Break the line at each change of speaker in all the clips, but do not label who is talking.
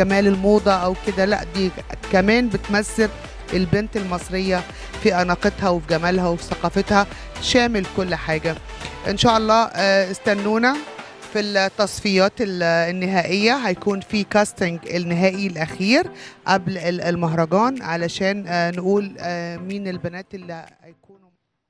جمال الموضه او كده لا دي كمان بتمثل البنت المصريه في اناقتها وفي جمالها وفي ثقافتها شامل كل حاجه ان شاء الله آه، استنونا في التصفيات ال- النهائيه هيكون في كاستنج النهائي الاخير قبل ال- المهرجان علشان آه، نقول آه، مين البنات اللي هيكونوا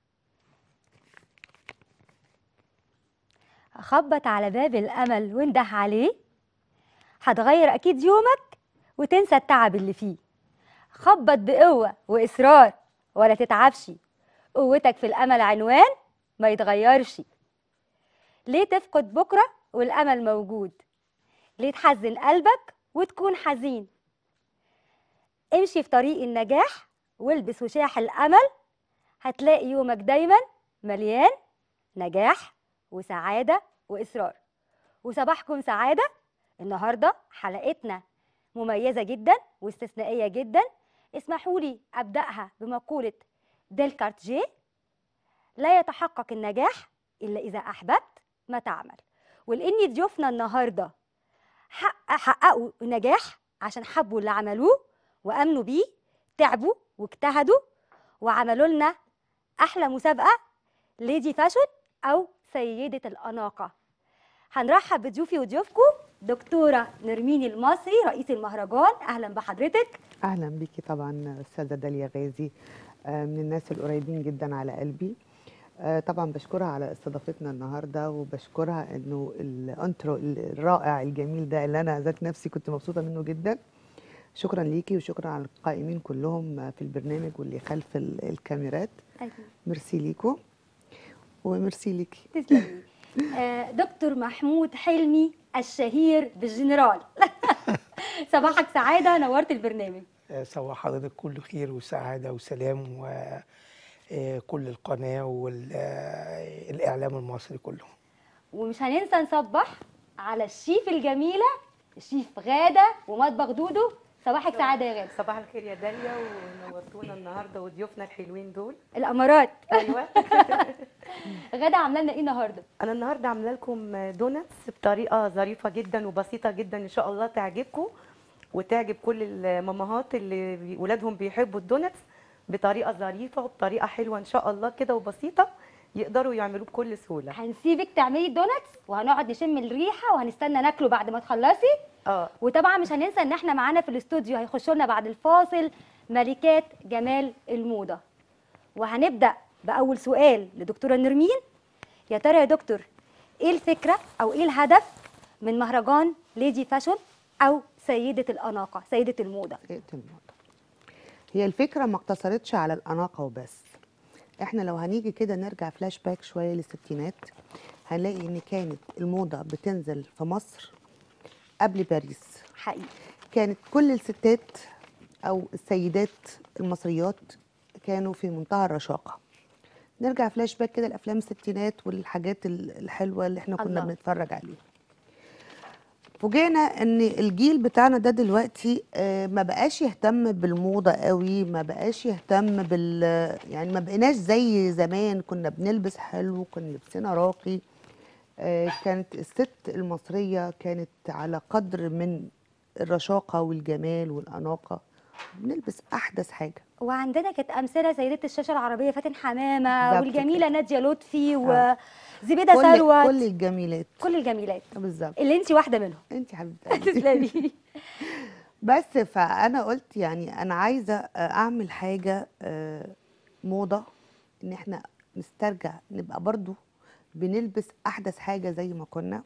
خبط على باب الأمل وانده عليه هتغير أكيد يومك وتنسى التعب اللي فيه خبط بقوة وإصرار ولا تتعبش قوتك في الأمل عنوان ما يتغيرش ليه تفقد بكرة والأمل موجود ليه تحزن قلبك وتكون حزين امشي في طريق النجاح والبس وشاح الأمل هتلاقي يومك دايما مليان نجاح وسعادة وإصرار وصباحكم سعادة النهاردة حلقتنا مميزة جدا واستثنائية جدا اسمحوا لي أبدأها بمقولة ديلكارتجي لا يتحقق النجاح إلا إذا أحببت ما تعمل ولأن ضيوفنا النهاردة حق حققوا النجاح عشان حبوا اللي عملوه وأمنوا بيه تعبوا واجتهدوا وعملوا لنا أحلى مسابقة ليدي فاشون أو سيدة الأناقة هنرحب بضيوفي وضيوفكم دكتورة نرمين المصري رئيس المهرجان أهلا بحضرتك
اهلا بيكي طبعا استاذه داليا غازي آه، من الناس القريبين جدا على قلبي آه، طبعا بشكرها على استضافتنا النهارده وبشكرها انه الانترو الرائع الجميل ده اللي انا ذات نفسي كنت مبسوطه منه جدا شكرا ليكي وشكرا على القائمين كلهم في البرنامج واللي خلف ال- الكاميرات ميرسي ليكم وميرسي ليكي
تسلمي آه، دكتور محمود حلمي الشهير بالجنرال صباحك سعادة نورت البرنامج
صباح حضرتك كل خير وسعادة وسلام وكل القناة والإعلام المصري كله
ومش هننسى نصبح على الشيف الجميلة الشيف غادة ومطبخ دودو صباحك سعادة يا غادة
صباح الخير يا داليا ونورتونا النهارده وضيوفنا الحلوين دول
الأمارات
ايوه
غادة عاملة لنا إيه النهاردة؟
انا النهارده عامله لكم دونتس بطريقه ظريفه جدا وبسيطه جدا ان شاء الله تعجبكم وتعجب كل المامهات اللي بي- ولادهم بيحبوا الدونتس بطريقه ظريفه وبطريقه حلوه ان شاء الله كده وبسيطه يقدروا يعملوه بكل سهوله
هنسيبك تعملي الدونتس وهنقعد نشم الريحة وهنستنى ناكله بعد ما تخلصي
اه
وطبعا مش هننسى ان احنا معانا في الاستوديو هيخشوا لنا بعد الفاصل ملكات جمال الموضه وهنبدا باول سؤال لدكتوره نرمين يا ترى يا دكتور ايه الفكره او ايه الهدف من مهرجان ليدي فاشون او سيده الاناقه سيده الموضه
سيئة الموضة هي الفكرة ما اقتصرتش على الأناقة وبس احنا لو هنيجي كده نرجع فلاش باك شوية للستينات هنلاقي ان كانت الموضة بتنزل في مصر قبل باريس
حقيقي
كانت كل الستات او السيدات المصريات كانوا في منتهى الرشاقة نرجع فلاش باك كده لافلام الستينات والحاجات ال- الحلوة اللي احنا كنا
الله.
بنتفرج عليها فوجئنا ان الجيل بتاعنا ده دلوقتي آه، ما بقاش يهتم بالموضه قوي ما بقاش يهتم بال يعني ما بقيناش زي زمان كنا بنلبس حلو كنا لبسنا راقي آه، كانت الست المصريه كانت على قدر من الرشاقه والجمال والاناقه بنلبس احدث حاجه
وعندنا كانت امثله سيده الشاشه العربيه فاتن حمامه
بالظبط
والجميله ناديه لطفي
آه.
وزبيده
كل
ثروت
كل الجميلات
كل الجميلات
بالظبط
اللي انت واحده منهم
انت حبيبتي قلبي.
تسلمي
بس فانا قلت يعني انا عايزه اعمل حاجه آه، موضه ان احنا نسترجع نبقى برضو بنلبس احدث حاجه زي ما كنا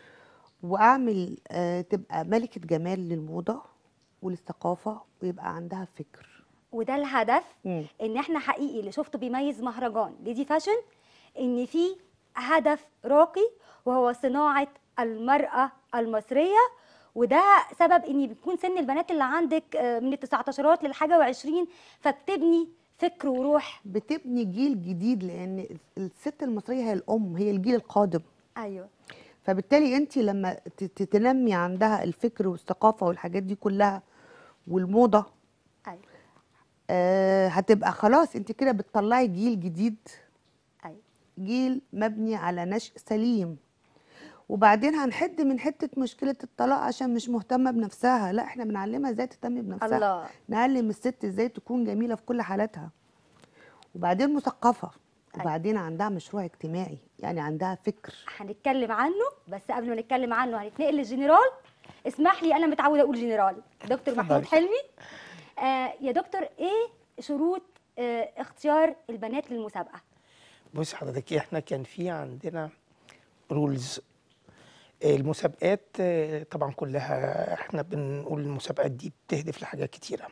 واعمل آه، تبقى ملكه جمال للموضه وللثقافه ويبقى عندها فكر
وده الهدف
مم.
ان احنا حقيقي اللي شفته بيميز مهرجان ليدي فاشن ان في هدف راقي وهو صناعه المراه المصريه وده سبب ان بيكون سن البنات اللي عندك آه، من التسعتاشرات للحاجه و20 فبتبني فكر وروح
بتبني جيل جديد لان الست المصريه هي الام هي الجيل القادم
ايوه
فبالتالي انت لما ت- ت- تنمي عندها الفكر والثقافه والحاجات دي كلها والموضه
ايوه
آه هتبقى خلاص انت كده بتطلعي جيل جديد
ايوه
جيل مبني على نشء سليم وبعدين هنحد من حته مشكله الطلاق عشان مش مهتمه بنفسها لا احنا بنعلمها ازاي تهتم بنفسها
الله
نعلم الست ازاي تكون جميله في كل حالاتها وبعدين مثقفه
أيوة.
وبعدين عندها مشروع اجتماعي يعني عندها فكر
هنتكلم عنه بس قبل ما نتكلم عنه هنتنقل للجنرال اسمح لي انا متعوده اقول جنرال دكتور محمود
اتفضلي.
حلمي آه يا دكتور ايه شروط آه اختيار البنات للمسابقه
بص حضرتك احنا كان في عندنا رولز المسابقات آه، طبعا كلها احنا بنقول المسابقات دي بتهدف لحاجات كتيره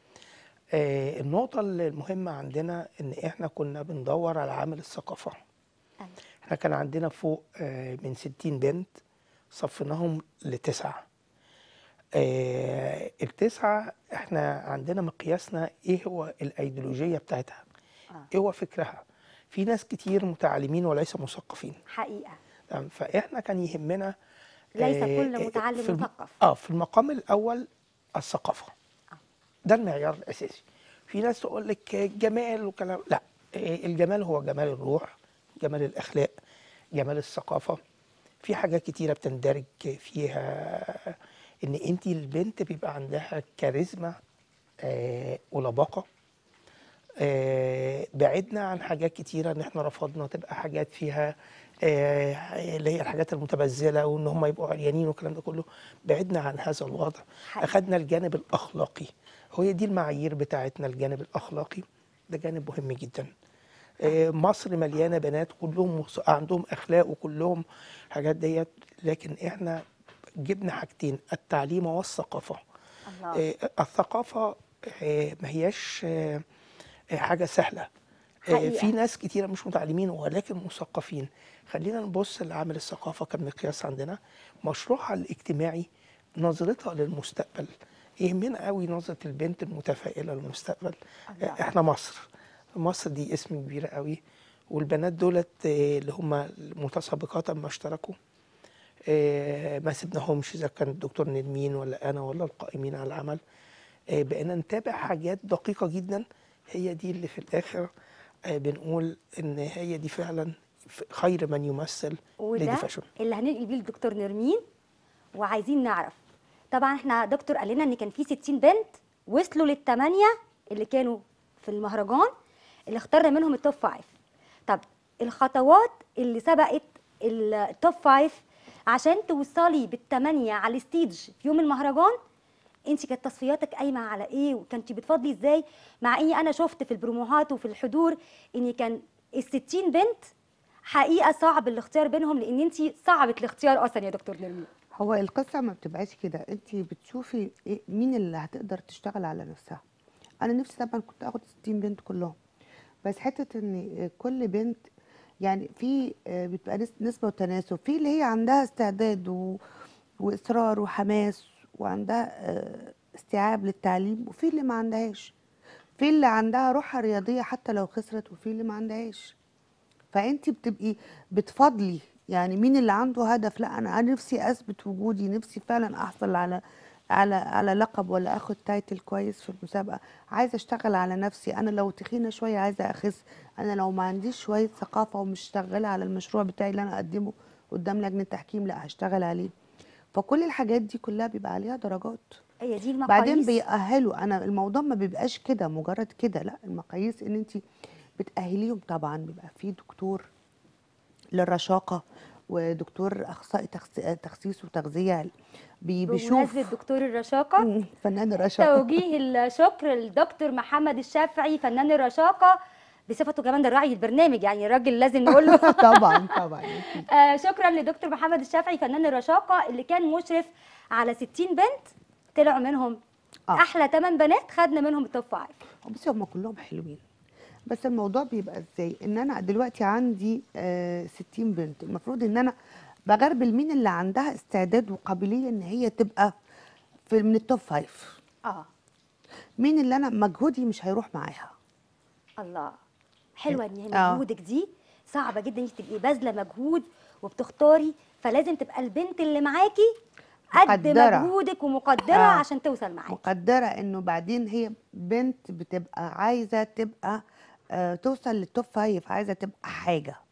آه، النقطه المهمه عندنا ان احنا كنا بندور على عامل الثقافه
أيوة.
احنا كان عندنا فوق آه، من 60 بنت صفيناهم لتسعه آه، التسعه احنا عندنا مقياسنا ايه هو الايديولوجيه بتاعتها
آه.
ايه هو فكرها في ناس كتير متعلمين وليس مثقفين
حقيقه
تمام؟ فاحنا كان يهمنا
ليس
آه،
كل
آه،
متعلم
في الم-
مثقف.
اه في المقام الاول الثقافه
آه.
ده المعيار الاساسي في ناس تقول لك جمال وكلام لا آه، الجمال هو جمال الروح جمال الاخلاق جمال الثقافه في حاجات كتيره بتندرج فيها ان انت البنت بيبقى عندها كاريزما آه، ولباقه آه، بعدنا عن حاجات كتيرة ان احنا رفضنا تبقى حاجات فيها آه، اللي هي الحاجات المتبذلة وان هم يبقوا عريانين والكلام ده كله بعدنا عن هذا الوضع
حقيقي.
اخدنا الجانب الاخلاقي هي دي المعايير بتاعتنا الجانب الاخلاقي ده جانب مهم جدا آه، مصر مليانة بنات كلهم مص- عندهم اخلاق وكلهم حاجات ديت لكن احنا جبنا حاجتين التعليم والثقافة
الله
آه، الثقافة آه، ما هياش آه، آه، حاجة سهلة آه،
حقيقة.
في ناس كتيرة مش متعلمين ولكن مثقفين خلينا نبص لعامل الثقافة كمقياس عندنا مشروعها الاجتماعي نظرتها للمستقبل يهمنا قوي نظرة البنت المتفائلة للمستقبل
الله.
آه، احنا مصر مصر دي اسم كبير قوي والبنات دولت آه، اللي هم متسابقات ما اشتركوا آه، ما سيبناهمش اذا كان الدكتور نرمين ولا انا ولا القائمين على العمل آه، بقينا نتابع حاجات دقيقه جدا هي دي اللي في الاخر آه، بنقول ان هي دي فعلا ف- خير من يمثل
وده
ليدي فاشون
اللي هننقل بيه للدكتور نرمين وعايزين نعرف طبعا احنا دكتور قال لنا ان كان في 60 بنت وصلوا للثمانيه اللي كانوا في المهرجان اللي اخترنا منهم التوب فايف طب الخطوات اللي سبقت التوب فايف عشان توصلي بالثمانيه على الستيج في يوم المهرجان انت كانت تصفياتك قايمه على ايه وكنت بتفضلي ازاي مع اني انا شفت في البروموهات وفي الحضور ان كان ال 60 بنت حقيقه صعب الاختيار بينهم لان انت صعبه الاختيار اصلا يا دكتور نرمين
هو القصه ما بتبقاش كده انت بتشوفي إيه مين اللي هتقدر تشتغل على نفسها انا نفسي طبعا كنت اخد 60 بنت كلهم بس حته ان كل بنت يعني في آه، بتبقى نس- نسبه وتناسب في اللي هي عندها استعداد و... واصرار وحماس وعندها آه، استيعاب للتعليم وفي اللي ما عندهاش في اللي عندها روحها رياضيه حتى لو خسرت وفي اللي ما عندهاش فانت بتبقي بتفضلي يعني مين اللي عنده هدف لا انا أنا نفسي اثبت وجودي نفسي فعلا احصل على على على لقب ولا اخد تايتل كويس في المسابقه عايزه اشتغل على نفسي انا لو تخينه شويه عايزه اخس انا لو ما عنديش شويه ثقافه ومش شغاله على المشروع بتاعي اللي انا اقدمه قدام لجنه تحكيم لا هشتغل عليه فكل الحاجات دي كلها بيبقى عليها درجات
هي دي المقاييس
بعدين بيأهلوا انا الموضوع ما بيبقاش كده مجرد كده لا المقاييس ان انت بتأهليهم طبعا بيبقى في دكتور للرشاقة ودكتور اخصائي تخس- تخسيس وتغذية بي- بيشوف
بمناسبه دكتور الرشاقه
مم، فنان الرشاقة
توجيه الشكر للدكتور محمد الشافعي فنان الرشاقه بصفته كمان ده راعي البرنامج يعني الراجل لازم نقول له
طبعا طبعا
آه شكرا لدكتور محمد الشافعي فنان الرشاقه اللي كان مشرف على 60 بنت طلعوا منهم
آه.
احلى 8 بنات خدنا منهم التوب فايف
بصي هم كلهم حلوين بس الموضوع بيبقى ازاي ان انا دلوقتي عندي آه 60 بنت المفروض ان انا بغربل مين اللي عندها استعداد وقابلية ان هي تبقى في من التوب فايف
اه
مين اللي انا مجهودي مش هيروح معاها
الله حلوه ان هي
آه.
مجهودك دي صعبه جدا انك تبقي باذله مجهود وبتختاري فلازم تبقى البنت اللي معاكي قد
مقدرة.
مجهودك ومقدره
آه.
عشان توصل معاكي
مقدرة انه بعدين هي بنت بتبقى عايزة تبقى آه توصل للتوب فايف عايزة تبقى حاجة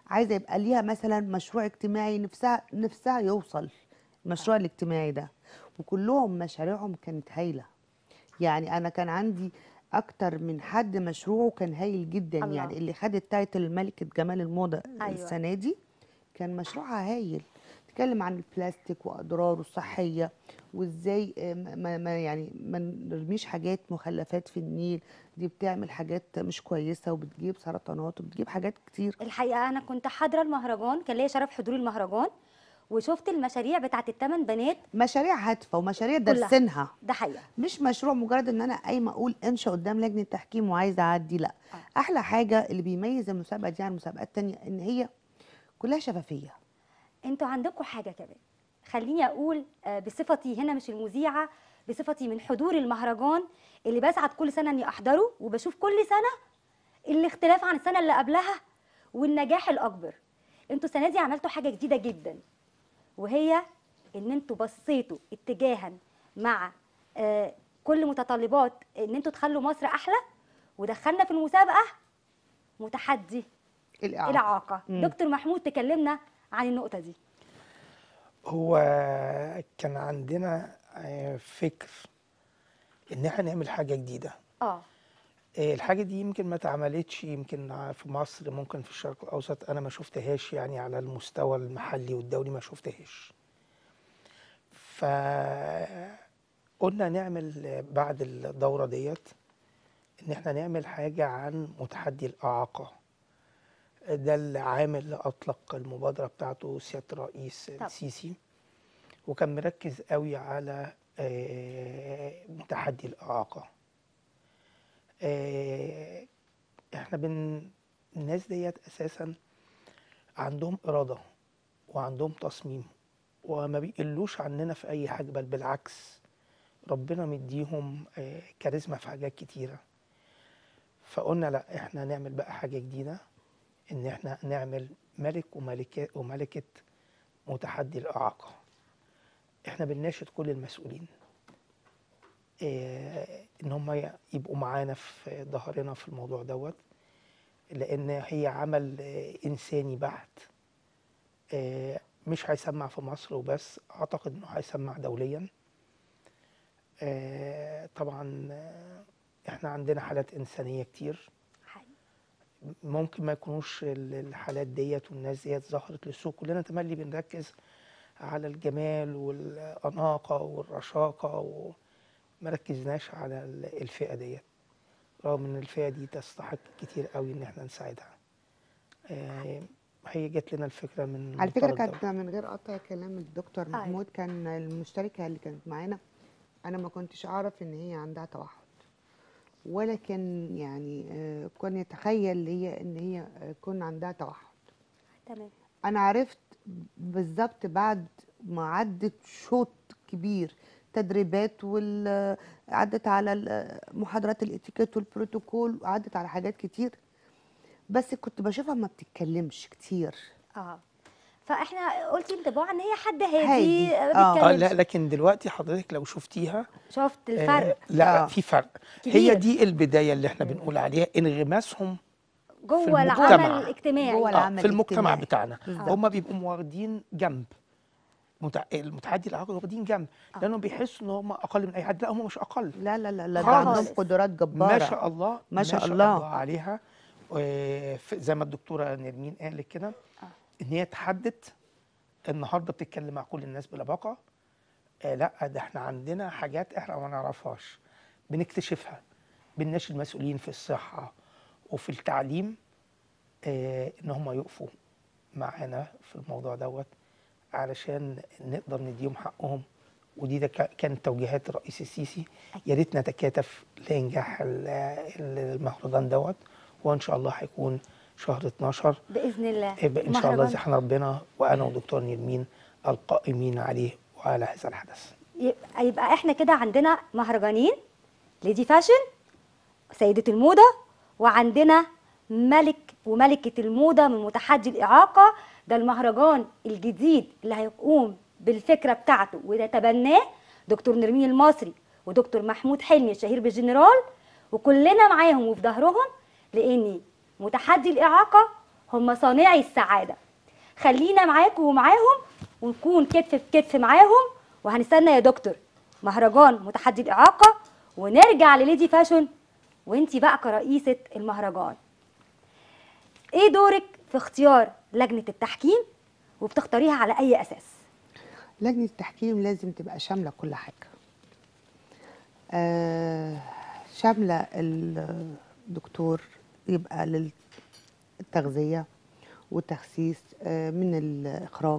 عايزه يبقى ليها مثلا مشروع اجتماعي نفسها نفسها يوصل المشروع الاجتماعي ده وكلهم مشاريعهم كانت هايله يعني انا كان عندي اكتر من حد مشروعه كان هايل جدا
الله.
يعني اللي خدت تايتل ملكه جمال الموضه
أيوة.
السنه دي كان مشروعها هايل تتكلم عن البلاستيك واضراره الصحيه وازاي آه، ما ما يعني ما نرميش حاجات مخلفات في النيل دي بتعمل حاجات مش كويسه وبتجيب سرطانات وبتجيب حاجات كتير
الحقيقه انا كنت حاضره المهرجان كان ليا شرف حضور المهرجان وشفت المشاريع بتاعت الثمان بنات
مشاريع هادفه ومشاريع
كلها.
دارسينها
ده حقيقه
مش مشروع مجرد ان انا قايمه اقول انشا قدام لجنه تحكيم وعايزه اعدي لا
آه.
احلى حاجه اللي بيميز المسابقه دي عن مسابقات تانية ان هي كلها شفافيه
انتوا عندكم حاجه كمان خليني اقول آه، بصفتي هنا مش المذيعه بصفتي من حضور المهرجان اللي بسعد كل سنه اني احضره وبشوف كل سنه الاختلاف عن السنه اللي قبلها والنجاح الاكبر انتوا السنه دي عملتوا حاجه جديده جدا وهي ان انتوا بصيتوا اتجاها مع آه، كل متطلبات ان انتوا تخلوا مصر احلى ودخلنا في المسابقه متحدي
الاعاقه
الاعاقه
مم.
دكتور محمود تكلمنا عن النقطه دي
هو كان عندنا آه، فكر ان احنا نعمل حاجه جديده
اه
آه، الحاجه دي يمكن ما اتعملتش يمكن في مصر ممكن في الشرق الاوسط انا ما شفتهاش يعني على المستوى المحلي والدولي ما شفتهاش فقلنا نعمل بعد الدوره ديت ان احنا نعمل حاجه عن متحدي الاعاقه ده العام اللي اطلق المبادره بتاعته سياده الرئيس
طب.
السيسي وكان مركز قوي على آه، متحدي الاعاقه آه، احنا بن الناس ديت اساسا عندهم اراده وعندهم تصميم وما بيقلوش عننا في اي حاجه بل بالعكس ربنا مديهم آه، كاريزما في حاجات كتيره فقلنا لا احنا نعمل بقى حاجه جديده ان احنا نعمل ملك وملكه وملكه متحدي الاعاقه احنا بنناشد كل المسؤولين آه، ان هم يبقوا معانا في ظهرنا في الموضوع دوت لان هي عمل آه، انساني بحت آه، مش هيسمع في مصر وبس اعتقد انه هيسمع دوليا آه، طبعا آه، احنا عندنا حالات انسانيه كتير
حقيقي.
ممكن ما يكونوش ال- الحالات ديت والناس ديت ظهرت للسوق كلنا تملي بنركز على الجمال والأناقة والرشاقة وما ركزناش على ال- الفئة ديت رغم ان الفئة دي تستحق كتير قوي ان احنا نساعدها آه، هي جت لنا الفكرة من
على فكره
منطلق
كانت من غير قطع كلام الدكتور
أيوة.
محمود كان المشتركه اللي كانت معانا انا ما كنتش اعرف ان هي عندها توحد ولا كان يعني آه، كان يتخيل هي ان هي آه، كون عندها توحد
تمام
انا عرفت بالظبط بعد ما عدت شوط كبير تدريبات وال عدت على ال- محاضرات الاتيكيت والبروتوكول وعدت على حاجات كتير بس كنت بشوفها ما بتتكلمش كتير
اه فاحنا قلتي انطباع ان هي حد هادي
هادي،
ما
آه.
اه
بيتكلمش
لا لكن دلوقتي حضرتك لو شفتيها
شفت
آه،
الفرق
لا
آه.
في فرق
كبير.
هي دي البداية اللي احنا بنقول عليها انغماسهم
جوه
المجتمع.
العمل الاجتماعي
جوه
آه،
العمل
في المجتمع
الاجتماعي.
بتاعنا
بالظبط.
هم بيبقوا واخدين جنب متع... المتعدي الاعاقه واخدين جنب لانهم بيحسوا ان هم اقل من اي حد لا هم مش اقل
لا لا لا لا ده
خالص.
عندهم قدرات جباره
ما شاء الله
ما شاء الله.
الله عليها و- ف- زي ما الدكتوره نرمين قالت كده ان هي تحدت النهارده بتتكلم مع كل الناس بلباقه آه لا ده احنا عندنا حاجات احنا ما نعرفهاش بنكتشفها بنناشد المسؤولين في الصحه وفي التعليم آه ان هم يقفوا معانا في الموضوع دوت علشان نقدر نديهم حقهم ودي ده كا- كانت توجيهات الرئيس السيسي يا ريت نتكاتف لانجاح ال- ال- المهرجان دوت وان شاء الله هيكون شهر 12
باذن الله
يبقى ان شاء الله
مهرجان.
احنا ربنا وانا ودكتور نرمين القائمين عليه وعلى هذا الحدث
يبقى, يبقى احنا كده عندنا مهرجانين ليدي فاشن سيدة الموضة وعندنا ملك وملكة الموضة من متحدي الإعاقة ده المهرجان الجديد اللي هيقوم بالفكرة بتاعته ويتبناه دكتور نرمين المصري ودكتور محمود حلمي الشهير بالجنرال وكلنا معاهم وفي ظهرهم لأن متحدي الإعاقة هم صانعي السعاده خلينا معاكم ومعاهم ونكون كتف بكتف معاهم وهنستنى يا دكتور مهرجان متحدي الاعاقه ونرجع لليدي فاشون وانتي بقى كرئيسه المهرجان ايه دورك في اختيار لجنه التحكيم وبتختاريها على اي اساس
لجنة التحكيم لازم تبقى شاملة كل حاجة آه شاملة الدكتور يبقى للتغذية والتخسيس آه من الإخراج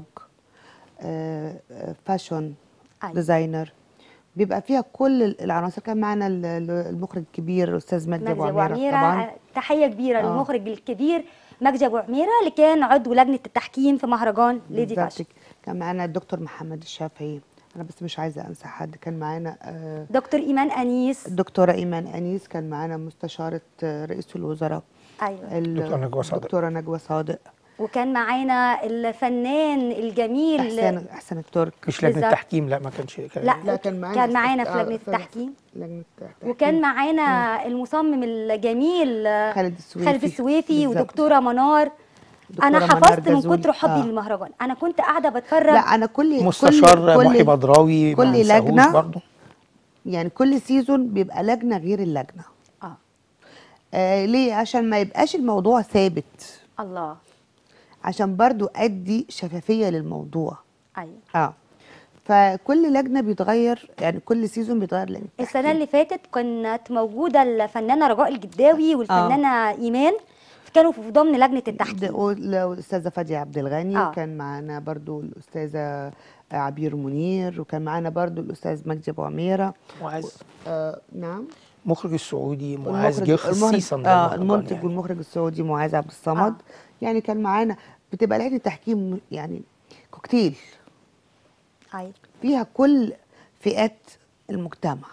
آه آه، فاشون
أيوة.
ديزاينر بيبقى فيها كل العناصر كان معانا ال- ال- المخرج الكبير الأستاذ مجدي أبو
مجدي ابو
عميرة
عميره
طبعا
آه، تحيه كبيره
آه.
للمخرج الكبير مجدي ابو عميره اللي كان عضو لجنه التحكيم في مهرجان ليدي
بالظبط
فاشن
كان معانا الدكتور محمد الشافعي أنا بس مش عايزة أنسى حد كان معانا آه
دكتور ايمان انيس
الدكتورة إيمان أنيس كان معانا مستشارة آه، رئيس الوزراء
ايوه
ال-
دكتورة نجوى صادق.
الدكتورة نجوى صادق
وكان معانا الفنان الجميل
احسان احسان الترك
مش لجنه
بالظبط.
تحكيم لا ما كانش كان
لا
لا كان معانا
كان معانا في
آه،
لجنه
في-
التحكيم
لجنه التحكيم
وكان معانا المصمم الجميل آه،
خالد السويفي
خالد السويفي
بالظبط.
ودكتوره منار
دكتورة
انا
منار
حفظت من
جازول.
كتر حبي
آه.
للمهرجان انا كنت قاعده بتفرج
لا انا كل
مستشار
كل
محي
كل,
بدراوي
كل
ما ننساهوش
لجنة
برضه
يعني كل سيزون بيبقى لجنه غير اللجنه
اه
آه ليه عشان ما يبقاش الموضوع ثابت
الله
عشان برضو ادي شفافيه للموضوع
ايوه
اه فكل لجنه بيتغير يعني كل سيزون بيتغير لجنه
السنه اللي فاتت كانت موجوده الفنانه رجاء الجداوي والفنانه ايمان كانوا في ضمن لجنه التحكيم
والاستاذه فاديه عبد الغني
آه.
وكان معانا برضو الاستاذه عبير منير وكان معانا برضو الاستاذ مجدي ابو عميره
معاذ
آه نعم
المخرج السعودي معاذ
المخرج
جه
المخرج
خصيصا
اه
للمهرجان
المنتج
يعني.
والمخرج السعودي معاذ عبد الصمد
آه.
يعني كان معانا بتبقى لجنه تحكيم يعني كوكتيل
ايوه
فيها كل فئات المجتمع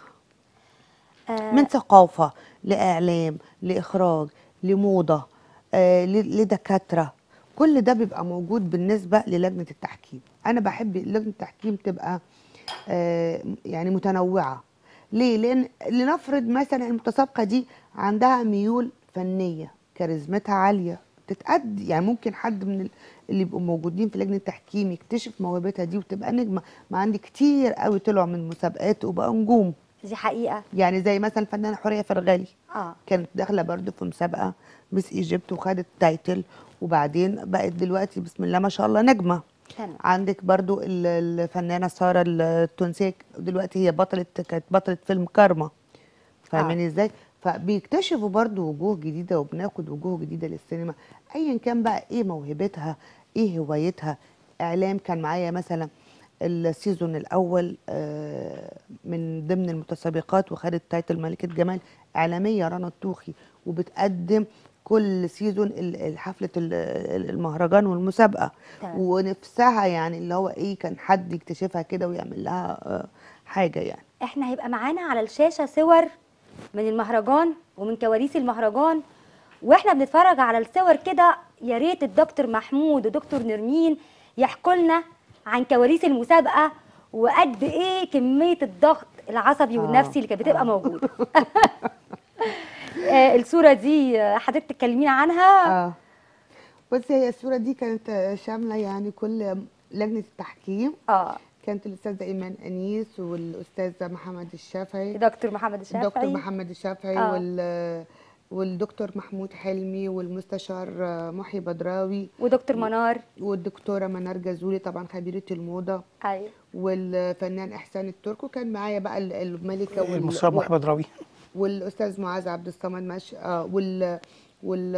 آه،
من ثقافه لاعلام لاخراج لموضه آه ل- لدكاتره كل ده بيبقى موجود بالنسبه للجنه التحكيم انا بحب لجنه التحكيم تبقى آه يعني متنوعه ليه لان لنفرض مثلا المتسابقه دي عندها ميول فنيه كاريزمتها عاليه تتأدي يعني ممكن حد من ال- اللي يبقوا موجودين في لجنه التحكيم يكتشف موهبتها دي وتبقى نجمه ما عندي كتير قوي طلعوا من مسابقات وبقوا نجوم
دي حقيقه
يعني زي مثلا الفنانه حوريه فرغالي
اه
كانت داخله برضو في مسابقه مس ايجيبت وخدت تايتل وبعدين بقت دلوقتي بسم الله ما شاء الله نجمه
تمام
عندك برضو ال- الفنانه ساره التونسيه دلوقتي هي بطله كانت بطله فيلم كارما فاهماني ازاي فبيكتشفوا برضو وجوه جديده وبناخد وجوه جديده للسينما ايا كان بقى ايه موهبتها ايه هوايتها اعلام كان معايا مثلا السيزون الاول آه، من ضمن المتسابقات وخدت تايتل ملكه جمال اعلاميه رنا الطوخي وبتقدم كل سيزون ال- ال- حفله ال- ال- المهرجان والمسابقه
تمام.
ونفسها يعني اللي هو ايه كان حد يكتشفها كده ويعمل لها آه، حاجه يعني
احنا هيبقى معانا على الشاشه صور من المهرجان ومن كواليس المهرجان واحنا بنتفرج على الصور كده يا ريت الدكتور محمود ودكتور نرمين يحكوا لنا عن كواليس المسابقه وقد ايه كميه الضغط العصبي
آه،
والنفسي اللي كانت بتبقى موجوده آه، الصوره دي آه، حضرتك تكلمينا عنها
اه بصي هي الصوره دي كانت آه، شامله يعني كل لجنه التحكيم
اه
كانت الاستاذه ايمان انيس والاستاذ محمد الشافعي
دكتور محمد الشافعي
الدكتور محمد الشافعي
آه.
وال والدكتور محمود حلمي والمستشار آه، محي بدراوي
ودكتور منار
والدكتوره منار جازولي طبعا خبيره الموضه
ايوه
والفنان احسان الترك وكان معايا بقى ال- الملكه وال-
المستشار محي بدراوي
والاستاذ معاذ عبد الصمد ماشي اه وال وال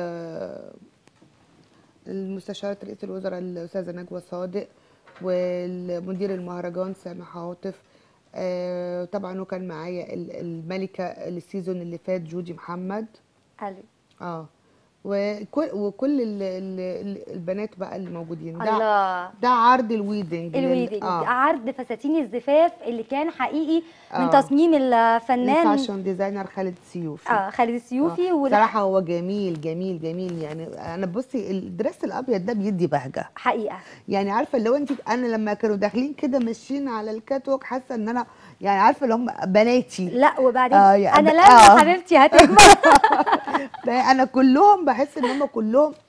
المستشارة رئيس الوزراء الاستاذه نجوى صادق والمدير المهرجان سامح عاطف آه طبعا وكان معايا ال- الملكه السيزون اللي فات جودي محمد
ايوه
اه وكل وكل ال ال البنات بقى اللي موجودين ده
الله
ده عرض الويدنج لل-
الويدنج
اه
عرض فساتين الزفاف اللي كان حقيقي من
آه.
تصميم الفنان
الفاشن ديزاينر خالد سيوفي
اه خالد السيوفي
آه.
وده
صراحة هو جميل جميل جميل يعني انا بصي الدرس الابيض ده بيدي بهجة
حقيقه
يعني عارفة لو انت انا لما كانوا داخلين كده ماشيين على الكاتوك حاسة ان انا يعني عارفة اللي هم بناتي
لا وبعدين
آه، يعني
انا
ب-
لما
آه.
حبيبتي هتكبر
انا كلهم بحس ان هم كلهم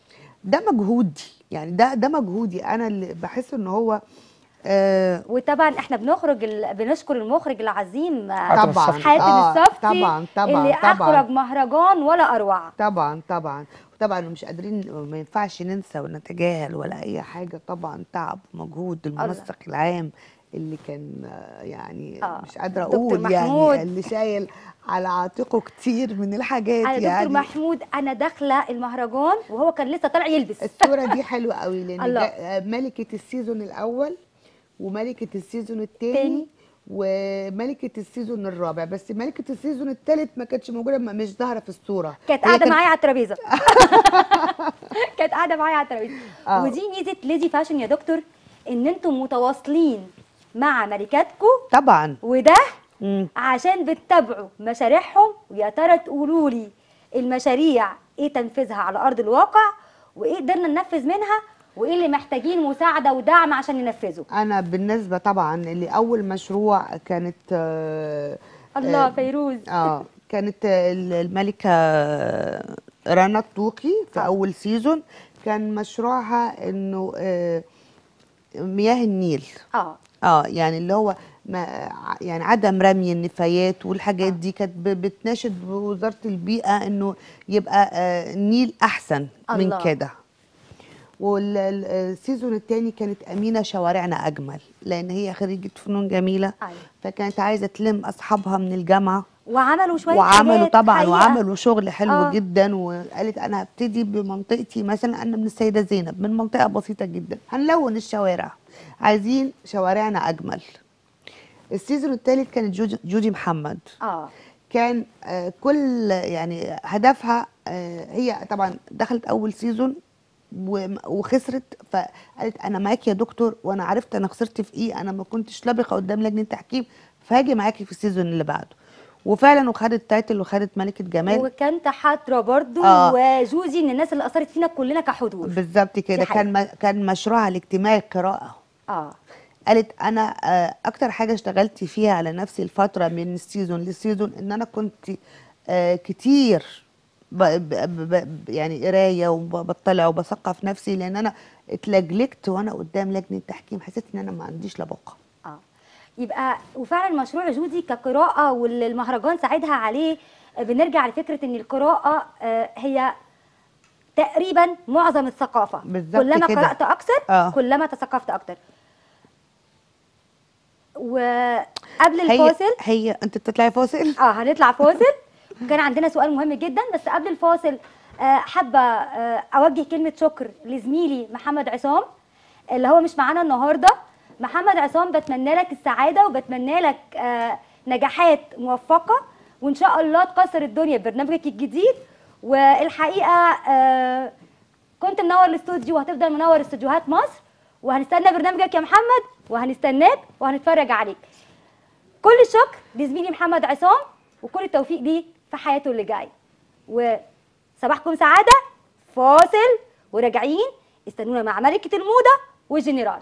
ده مجهودي يعني ده ده مجهودي انا اللي بحس ان هو آه
وطبعا احنا بنخرج ال... بنشكر المخرج العظيم آه،
حاتم
طبعا
الصفتي.
حاتم
آه
الصفتي
طبعا طبعا
اللي
طبعا
اخرج مهرجان ولا اروع
طبعا طبعا طبعا مش قادرين ما ينفعش ننسى ونتجاهل ولا اي حاجه طبعا تعب ومجهود المنسق العام اللي كان آه، يعني
آه.
مش قادره
دكتور
اقول يعني
محمود.
اللي شايل على عاتقه كتير من الحاجات
انا دكتور
يعني
محمود انا داخله المهرجان وهو كان لسه طالع يلبس
الصوره دي حلوه قوي لان
الله.
جا- آه، ملكه السيزون الاول وملكه السيزون الثاني
تاني.
وملكه السيزون الرابع بس ملكه السيزون الثالث ما كانتش موجوده ما- مش ظاهره في الصوره
كانت
هي
قاعده معايا على الترابيزه كانت قاعده معايا على الترابيزه
آه.
ودي ميزه ليدي فاشن يا دكتور ان انتم متواصلين مع ملكاتكم
طبعا
وده
مم.
عشان بتتابعوا مشاريعهم ويا ترى تقولوا لي المشاريع ايه تنفيذها على ارض الواقع وايه قدرنا ننفذ منها وايه اللي محتاجين مساعده ودعم عشان ننفذه
انا بالنسبه طبعا لاول مشروع كانت آه،
الله
آه،
فيروز
اه كانت ال- الملكه رنا الطوقي في
آه.
اول سيزون كان مشروعها انه آه، مياه النيل
اه
اه يعني اللي هو ما ع- يعني عدم رمي النفايات والحاجات دي كانت ب- بتناشد بوزاره البيئه انه يبقى آه، النيل احسن من
الله.
كده والسيزون الثاني كانت امينه شوارعنا اجمل لان هي خريجه فنون جميله
أيوة.
فكانت عايزه تلم اصحابها من الجامعه
وعملوا شويه
وعملوا
حاجات
طبعا
حقيقة.
وعملوا شغل حلو
آه.
آه. جدا وقالت انا هبتدي بمنطقتي مثلا انا من السيده زينب من منطقه بسيطه جدا هنلون الشوارع عايزين شوارعنا اجمل السيزون الثالث كانت جودي, جودي محمد
اه
كان آه كل يعني هدفها آه هي طبعا دخلت اول سيزون وم- وخسرت فقالت انا معاكي يا دكتور وانا عرفت انا خسرت في ايه انا ما كنتش لبقه قدام لجنه تحكيم فهاجي معاكي في السيزون اللي بعده وفعلا وخدت تايتل وخدت ملكه جمال
وكانت حاضره برضو
آه.
وجوزي من الناس اللي اثرت فينا كلنا كحضور
بالظبط كده
دي حقيقة.
كان م- كان مشروعها الاجتماعي القراءه
اه
قالت انا آه، اكتر حاجه اشتغلت فيها على نفسي الفتره من السيزون للسيزون ان انا كنت آه، كتير ب ب ب يعني قرايه وبطلع وبثقف نفسي لان انا اتلجلجت وانا قدام لجنه تحكيم حسيت ان انا ما عنديش لباقه
اه يبقى وفعلا مشروع جودي كقراءة واللي المهرجان ساعدها عليه آه، بنرجع لفكرة ان القراءة آه، هي تقريبا معظم الثقافة
بالظبط
كلما
كده.
قرأت أكثر
آه.
كلما تثقفت أكثر وقبل
هي
الفاصل
هي انت بتطلعي فاصل
اه هنطلع فاصل وكان عندنا سؤال مهم جدا بس قبل الفاصل آه، حابه آه، اوجه كلمه شكر لزميلي محمد عصام اللي هو مش معانا النهارده محمد عصام بتمنى لك السعاده وبتمنى لك آه، نجاحات موفقه وان شاء الله تكسر الدنيا ببرنامجك الجديد والحقيقه آه، كنت منور الاستوديو وهتفضل منور استوديوهات مصر وهنستنى برنامجك يا محمد وهنستناك وهنتفرج عليك كل الشكر لزميلي محمد عصام وكل التوفيق ليه في حياته اللي جاي وصباحكم سعادة فاصل وراجعين استنونا مع ملكة الموضة والجنرال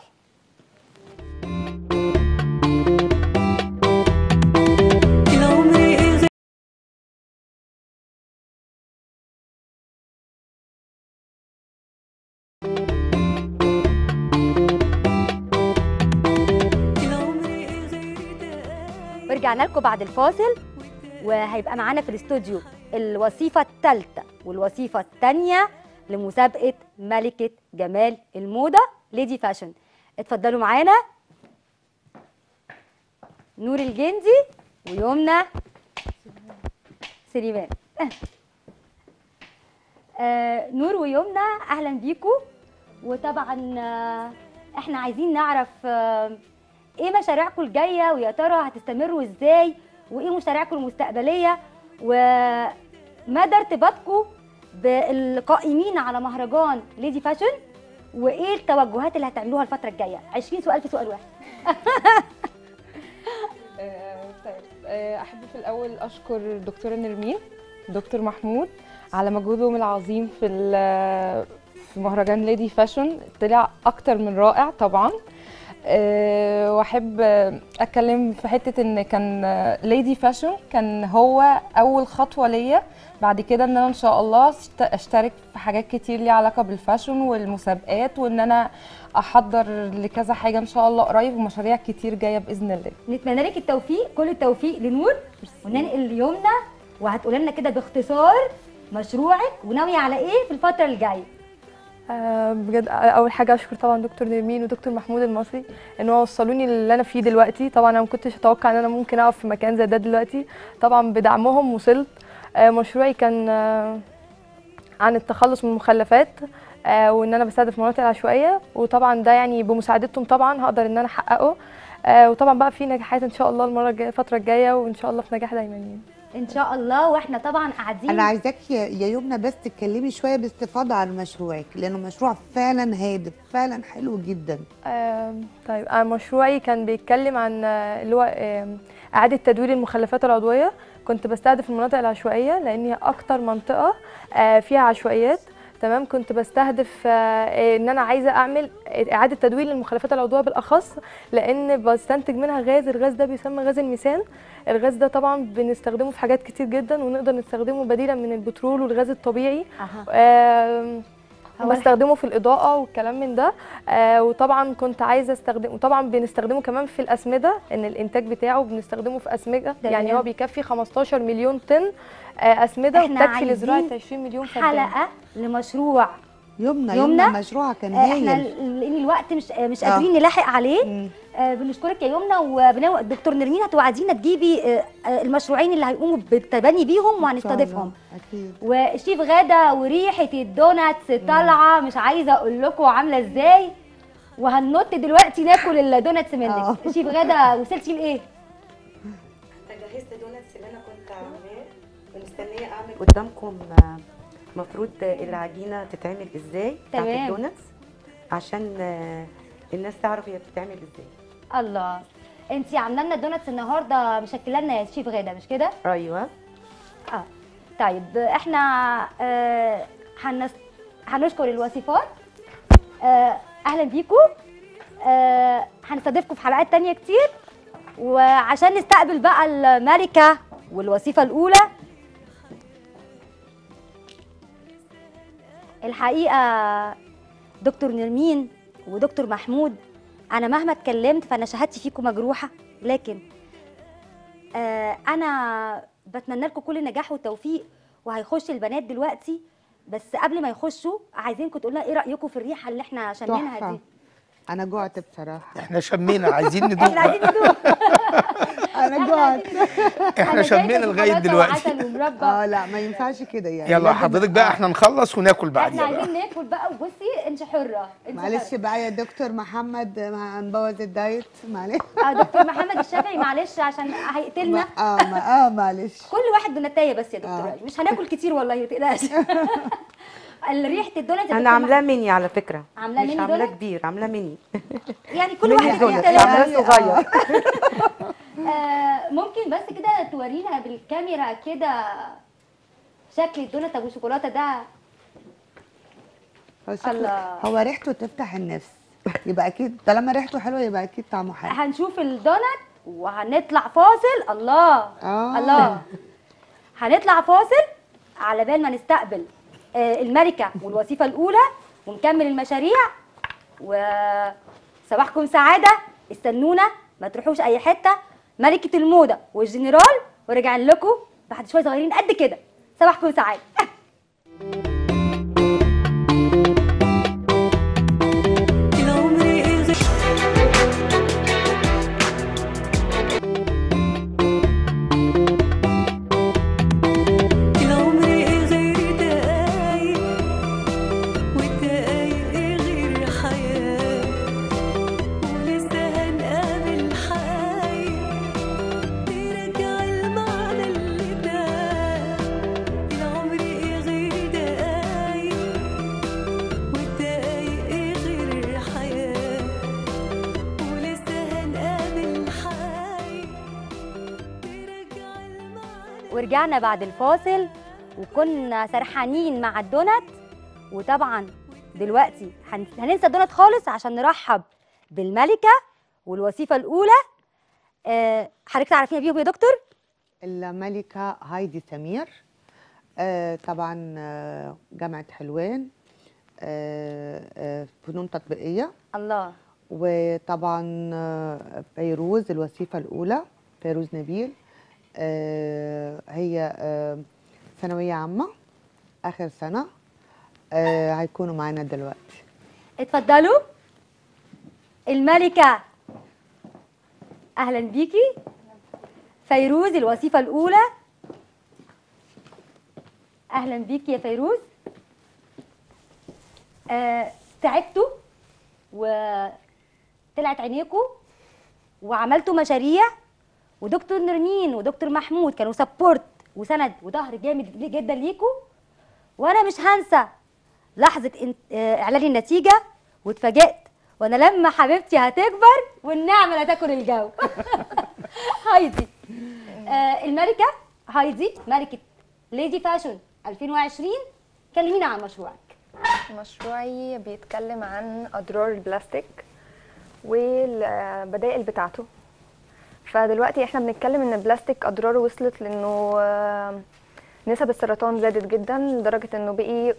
ورجعنا لكم بعد الفاصل وهيبقى معانا في الاستوديو الوصيفة الثالثة والوصيفة الثانية لمسابقة ملكة جمال الموضة ليدي فاشن اتفضلوا معانا نور الجندي ويمنى سليمان آه نور ويمنى اهلا بيكم وطبعا آه احنا عايزين نعرف آه ايه مشاريعكم الجايه ويا ترى هتستمروا ازاي وايه مشاريعكم المستقبليه ومدى ارتباطكم بالقائمين على مهرجان ليدي فاشن وايه التوجهات اللي هتعملوها الفتره الجايه 20 سؤال في سؤال واحد
آه، طيب آه، احب في الاول اشكر الدكتوره نرمين دكتور محمود على مجهودهم العظيم في ال- في مهرجان ليدي فاشن طلع اكتر من رائع طبعا أه واحب آه، اتكلم في حته ان كان ليدي فاشن كان هو اول خطوه ليا بعد كده ان انا ان شاء الله أشت- اشترك في حاجات كتير ليها علاقه بالفاشن والمسابقات وان انا احضر لكذا حاجه ان شاء الله قريب ومشاريع كتير جايه باذن الله
نتمنى لك التوفيق كل التوفيق لنور وننقل ليومنا وهتقول لنا كده باختصار مشروعك وناويه على ايه في الفتره الجايه
آه، بجد اول حاجه اشكر طبعا دكتور نرمين ودكتور محمود المصري ان هو وصلوني اللي انا فيه دلوقتي طبعا انا ما كنتش اتوقع ان انا ممكن اقف في مكان زي ده دلوقتي طبعا بدعمهم وصلت آه، مشروعي كان آه، عن التخلص من المخلفات آه، وان انا بستهدف المناطق العشوائيه وطبعا ده يعني بمساعدتهم طبعا هقدر ان انا احققه آه، وطبعا بقى في نجاحات ان شاء الله المره الجايه الفتره الجايه وان شاء الله في نجاح دايما يعني
ان شاء الله واحنا طبعا قاعدين
انا عايزاك يا يا يمنى بس تتكلمي شويه باستفاضه عن مشروعك لانه مشروع فعلا هادف فعلا حلو جدا
آم، طيب أنا مشروعي كان بيتكلم عن آه، اللي هو آم، إعادة تدوير المخلفات العضوية كنت بستهدف المناطق العشوائية لأن هي أكتر منطقة آه، فيها عشوائيات تمام كنت بستهدف آه، ان انا عايزه اعمل اعاده تدوير للمخلفات العضويه بالاخص لان بستنتج منها غاز الغاز ده بيسمى غاز الميثان الغاز ده طبعا بنستخدمه في حاجات كتير جدا ونقدر نستخدمه بديلا من البترول والغاز الطبيعي
أها.
آم،
هو
بستخدمه في الإضاءة والكلام من ده آه وطبعا كنت عايزة استخدمه وطبعا بنستخدمه كمان في الأسمدة إن الإنتاج بتاعه بنستخدمه في أسمدة
تمام.
يعني هو بيكفي 15 مليون طن آه أسمدة
إحنا
وبتكفي لزراعة
عايزين
20 مليون فدان
حلقه لمشروع
يمنى
يمنى؟
يمنى مشروعها كان
آه، احنا
هايل
ل- لان الوقت مش آه، مش
آه.
قادرين نلاحق عليه
مم.
آه، بنشكرك يا يمنى وبنو... دكتور نرمين هتوعدينا تجيبي آه، آه، المشروعين اللي هيقوموا بالتبني بيهم
إن شاء
وهنستضيفهم
الله. اكيد
والشيف غاده وريحه الدوناتس طالعه مش عايزه اقول لكم عامله ازاي وهننط دلوقتي ناكل الدوناتس
آه.
منك شيف غاده وصلتي لايه
جهزت دوناتس اللي انا كنت عاملاه ومستنيه اعمل قدامكم آه، المفروض العجينه تتعمل ازاي بتاعت
تمام.
الدوناتس عشان آه، الناس تعرف هي بتتعمل ازاي
الله انتي عامله لنا الدوناتس النهارده مشكله لنا يا شيف غاده مش كده
ايوه
اه طيب احنا آه هنس... هنشكر الوصفات آه اهلا بيكم آه هنستضيفكم في حلقات تانية كتير وعشان نستقبل بقى الملكة والوصيفة الأولى الحقيقة دكتور نرمين ودكتور محمود أنا مهما اتكلمت فأنا شهادتي فيكم مجروحة لكن آه أنا بتمنى لكم كل النجاح والتوفيق وهيخش البنات دلوقتي بس قبل ما يخشوا عايزينكم تقولوا لنا ايه رايكم في الريحه اللي احنا شامينها
تحفه
دي
انا جوعت بصراحه
احنا شمينا عايزين ندوق
احنا عايزين ندوق
انا جوعت
احنا
أنا
شمينا
جايبة
لغايه
شوكولاتة
دلوقتي
وعسل ومربى
اه لا ما ينفعش كده يعني
يلا
لازم-
حضرتك بقى
آه.
احنا نخلص وناكل
احنا
بعديها بقى
عايزين ناكل بقى وبصي انت حره انت
معلش
حرة.
بقى يا دكتور محمد ما هنبوظ الدايت معلش
آه دكتور محمد الشافعي معلش عشان هيقتلنا
اه ما اه معلش
كل واحد دونتايه بس يا دكتور
آه.
مش هناكل كتير والله ما تقلقش ريحه الدونات يا
انا
دكتور
عاملاه ميني على فكره
عاملاه
مش
ميني
عاملاه
دونات؟
كبير عاملاه ميني
محمد. يعني كل
ميني
واحد
دونات
اتنين
عاملاه
تلاته
صغير
آه ممكن بس كده تورينا بالكاميرا كده شكل الدونات ابو شوكولاته ده
هو شكله-
الله.
هو ريحته تفتح النفس يبقى اكيد طالما ريحته حلوه يبقى اكيد طعمه حلو
هنشوف الدونات وهنطلع فاصل الله
آه.
الله هنطلع فاصل على بال ما نستقبل آه، الملكه والوصيفه الاولى ونكمل المشاريع وصباحكم سعاده استنونا ما تروحوش اي حته ملكه الموضه والجنرال ورجعنا لكم بعد شويه صغيرين قد كده صباحكم سعاده
العمر ايه غير دقايق والدقايق ايه غير حياة ولسه هنقابل حقايق ترجع المعنى اللي تاه العمر ايه غير دقايق والدقايق ايه غير حياة ولسه هنقابل حقايق ترجع المعنى
ورجعنا بعد الفاصل وكنا سرحانين مع الدونات وطبعا دلوقتي هن- هننسى الدونات خالص عشان نرحب بالملكه والوظيفه الاولى آه، حضرتك تعرفينا بيهم يا دكتور
الملكة هايدي سمير آه طبعا آه، جامعة حلوان آه آه فنون تطبيقية
الله
وطبعا آه، فيروز الوظيفة الأولى فيروز نبيل آه، هي آه، ثانوية عامة آخر سنة آه، هيكونوا معانا دلوقتي
اتفضلوا الملكة أهلا بيكي فيروز الوظيفة الأولى أهلا بيكي يا فيروز آه تعبتوا وطلعت عينيكوا وعملتوا مشاريع ودكتور نرمين ودكتور محمود كانوا سبورت وسند وظهر جامد جدا ليكوا وانا مش هنسى لحظه إن- آه، اعلان النتيجه واتفاجئت وانا لما حبيبتي هتكبر والنعمه لا تاكل الجو هايدي آه الملكه هايدي ملكه ليدي فاشن 2020 كلمينا عن مشروعك
مشروعي بيتكلم عن أضرار البلاستيك والبدائل بتاعته فدلوقتي احنا بنتكلم ان البلاستيك أضراره وصلت لأنه آه، نسب السرطان زادت جدا لدرجة انه بقي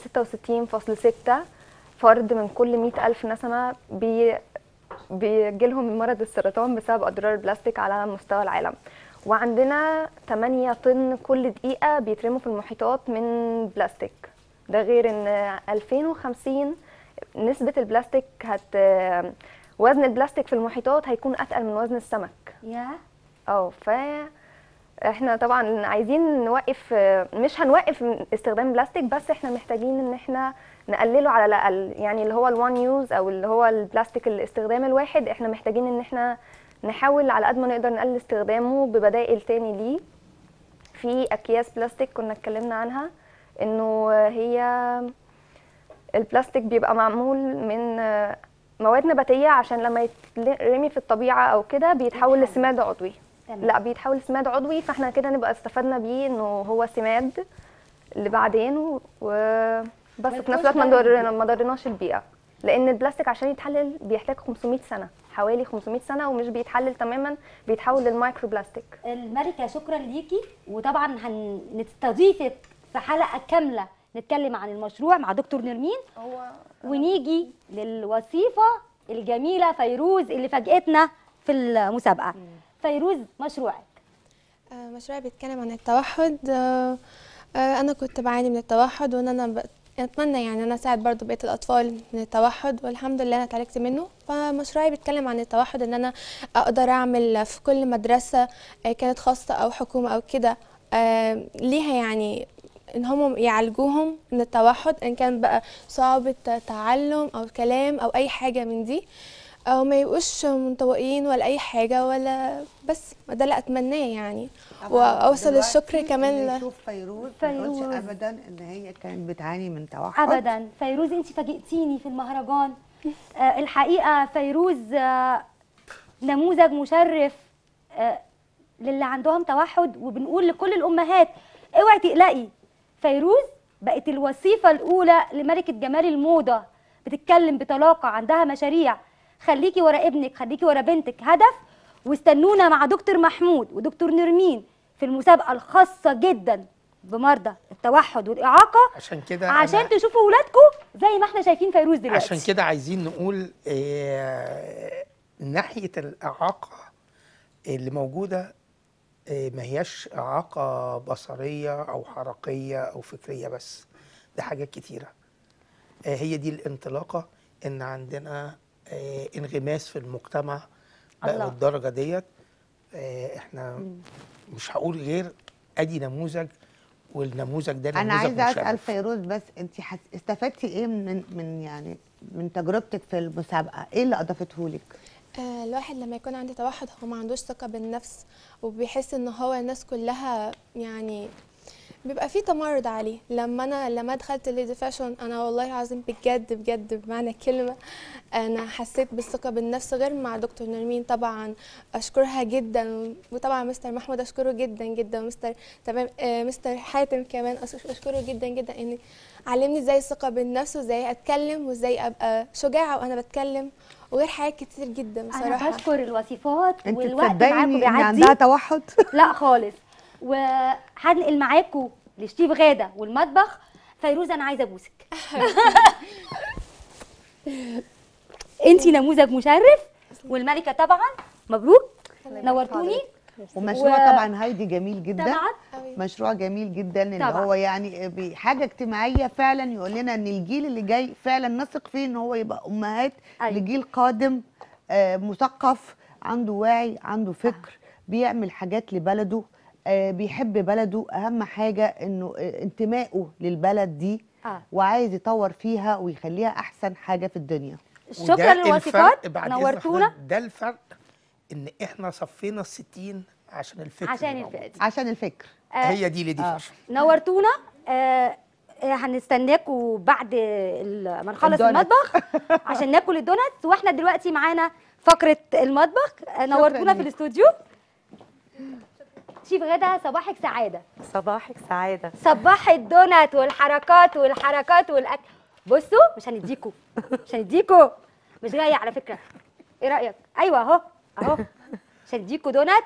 166.6 فرد من كل 100 ألف نسمة بي بيجيلهم مرض السرطان بسبب أضرار البلاستيك على مستوى العالم وعندنا 8 طن كل دقيقة بيترموا في المحيطات من بلاستيك ده غير ان 2050 نسبة البلاستيك هت وزن البلاستيك في المحيطات هيكون أتقل من وزن السمك
يا
اه ف احنا طبعا عايزين نوقف مش هنوقف استخدام البلاستيك بس احنا محتاجين ان احنا نقلله على الاقل يعني اللي هو الوان يوز او اللي هو البلاستيك الاستخدام الواحد احنا محتاجين ان احنا نحاول على قد ما نقدر نقلل استخدامه ببدائل تاني ليه في اكياس بلاستيك كنا اتكلمنا عنها انه هي البلاستيك بيبقى معمول من مواد نباتيه عشان لما يترمي في الطبيعه او كده بيتحول لسماد عضوي
تمام.
لا بيتحول لسماد عضوي فاحنا كده نبقى استفدنا بيه انه هو سماد اللي بعدين و و- بس في نفس الوقت ما ضرنا- ما ضرناش البيئه لان البلاستيك عشان يتحلل بيحتاج 500 سنه حوالي 500 سنه ومش بيتحلل تماما بيتحول للمايكرو بلاستيك
الملكة شكرا ليكي وطبعا هنستضيفك في حلقة كاملة نتكلم عن المشروع مع دكتور نرمين
هو
ونيجي للوظيفة الجميلة فيروز اللي فاجئتنا في المسابقة فيروز مشروعك
آه، مشروعي بيتكلم عن التوحد آه، آه، انا كنت بعاني من التوحد وان انا ب... اتمنى يعني انا اساعد برضو بقيه الاطفال من التوحد والحمد لله انا اتعالجت منه فمشروعي بيتكلم عن التوحد ان انا اقدر اعمل في كل مدرسه آه، كانت خاصه او حكومه او كده آه، ليها يعني ان هم يعالجوهم من التوحد ان كان بقى صعوبه تعلم او كلام او اي حاجه من دي او ما يبقوش منطوئين ولا اي حاجه ولا بس ده اللي اتمناه يعني واوصل
دلوقتي
الشكر كمان
اللي
ل-
يشوف فيروز ما يقولش
فيروز.
ابدا ان هي كانت بتعاني من توحد
ابدا فيروز انت فاجئتيني في المهرجان آه الحقيقه فيروز آه نموذج مشرف آه للي عندهم توحد وبنقول لكل الامهات اوعي تقلقي فيروز بقت الوظيفه الاولى لملكه جمال الموضه بتتكلم بطلاقه عندها مشاريع خليكي ورا ابنك خليكي ورا بنتك هدف واستنونا مع دكتور محمود ودكتور نرمين في المسابقه الخاصه جدا بمرضى التوحد والاعاقه
عشان كده
عشان
أنا-
تشوفوا ولادكم زي ما احنا شايفين فيروز دلوقتي
عشان كده عايزين نقول آه، ناحية الإعاقة اللي موجودة آه، ما هياش إعاقة بصرية أو حركية أو فكرية بس ده حاجات كتيرة آه، هي دي الانطلاقة إن عندنا آه، انغماس في المجتمع بقى
الله.
بالدرجة ديت آه، إحنا مش هقول غير أدي نموذج والنموذج ده نموذج
انا عايزه اسال
مشرف.
فيروز بس انت حس... استفدتي ايه من من يعني من تجربتك في المسابقه ايه اللي اضافته لك
آه، الواحد لما يكون عنده توحد هو ما عندوش ثقة بالنفس وبيحس ان هو الناس كلها يعني بيبقى فيه تمرد عليه لما انا لما دخلت ليدي فاشون انا والله العظيم بجد بجد بمعنى الكلمه انا حسيت بالثقه بالنفس غير مع دكتور نرمين طبعا اشكرها جدا وطبعا مستر محمود اشكره جدا جدا ومستر تمام آه مستر حاتم كمان أش- اشكره جدا جدا ان علمني ازاي الثقه بالنفس وازاي اتكلم وازاي ابقى شجاعه وانا بتكلم وغير حاجات كتير جدا
انا
بصراحه
بشكر الوصفات
انت
والوقت
تصدقي
معاكم
ان
بيعدي
عندها توحد
لا خالص وهنقل معاكم لشتيف غاده والمطبخ فيروز انا عايزه ابوسك انتي نموذج مشرف والملكه طبعا مبروك نورتوني
ومشروع
و-
طبعا هايدي جميل جدا
طبعا
أوي.
مشروع جميل جدا اللي
طبعاً.
هو يعني بحاجه اجتماعيه فعلا يقول لنا ان الجيل اللي جاي فعلا نثق فيه ان هو يبقى امهات
أيوة.
لجيل قادم آه، مثقف عنده وعي عنده فكر بيعمل حاجات لبلده آه، بيحب بلده اهم حاجه انه آه، انتمائه للبلد دي
آه.
وعايز يطور فيها ويخليها احسن حاجه في الدنيا
شكرا
وده
للوصفات
الفرق بعد إذن
نورتونا
حضرتك، ده الفرق ان احنا صفينا الستين عشان الفكر
عشان
اللي موجود.
الفئه دي
عشان الفكر
آه،
هي دي ليدي
آه.
فاشن
نورتونا آه آه، هنستناكوا بعد ال- ما نخلص
الدونات.
المطبخ عشان ناكل الدونات واحنا دلوقتي معانا فقره المطبخ آه، نورتونا في
ليك.
الاستوديو شيف غدا صباحك سعاده
صباحك سعاده
صباح الدونات والحركات والحركات والاكل بصوا مش هنديكوا مش هنديكوا مش جايه على فكره ايه رايك ايوه اهو اهو مش هنديكوا دونات